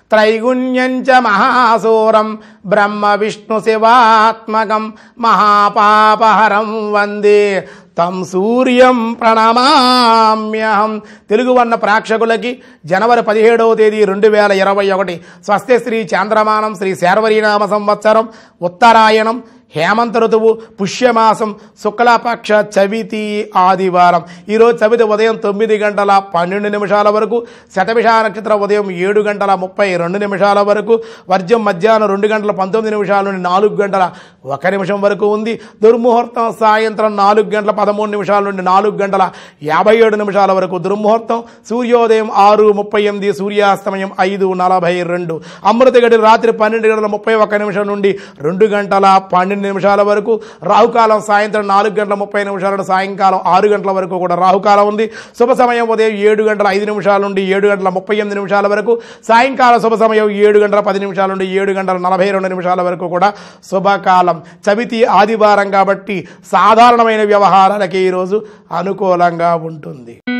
త్రైగుణ్యంచ మహాసూరం బ్రహ్మ విష్ణు శివాత్మకం మహాపాపహరం వందే తం సూర్యం ప్రణమామ్యహం తెలుగు వర్ణ ప్రేక్షకులకి జనవరి పదిహేడవ తేదీ రెండు వేల ఇరవై ఒకటి స్వస్తి శ్రీ చాంద్రమానం శ్రీ శార్వరీనామ సంవత్సరం ఉత్తరాయణం హేమంత ఋతువు పుష్యమాసం శుక్లపక్ష చవితి ఆదివారం ఈరోజు చవితి ఉదయం తొమ్మిది గంటల పన్నెండు నిమిషాల వరకు శతభిష నక్షత్రం ఉదయం ఏడు గంటల ముప్పై రెండు నిమిషాల వరకు వర్జం మధ్యాహ్నం రెండు గంటల పంతొమ్మిది నిమిషాల నుండి నాలుగు గంటల ఒక నిమిషం వరకు ఉంది దుర్ముహూర్తం సాయంత్రం నాలుగు గంటల పదమూడు నిమిషాల నుండి నాలుగు గంటల యాభై ఏడు నిమిషాల వరకు దుర్ముహూర్తం సూర్యోదయం ఆరు ముప్పై ఎనిమిది సూర్యాస్తమయం ఐదు నలభై రెండు అమృత గడి రాత్రి పన్నెండు గంటల ముప్పై ఒక్క నిమిషం నుండి రెండు గంటల పన్నెండు నిమిషాల వరకు రాహుకాలం సాయంత్రం నాలుగు గంటల ముప్పై నిమిషాల నుండి సాయంకాలం ఆరు గంటల వరకు కూడా రాహుకాలం ఉంది శుభ సమయం ఉదయం ఏడు గంటల ఐదు నిమిషాల నుండి ఏడు గంటల ముప్పై ఎనిమిది నిమిషాల వరకు సాయంకాలం శుభ సమయం ఏడు గంటల పది నిమిషాల నుండి ఏడు గంటల నలభై రెండు నిమిషాల వరకు కూడా శుభకాలం చవితి ఆదివారం కాబట్టి సాధారణమైన వ్యవహారాలకి ఈరోజు అనుకూలంగా ఉంటుంది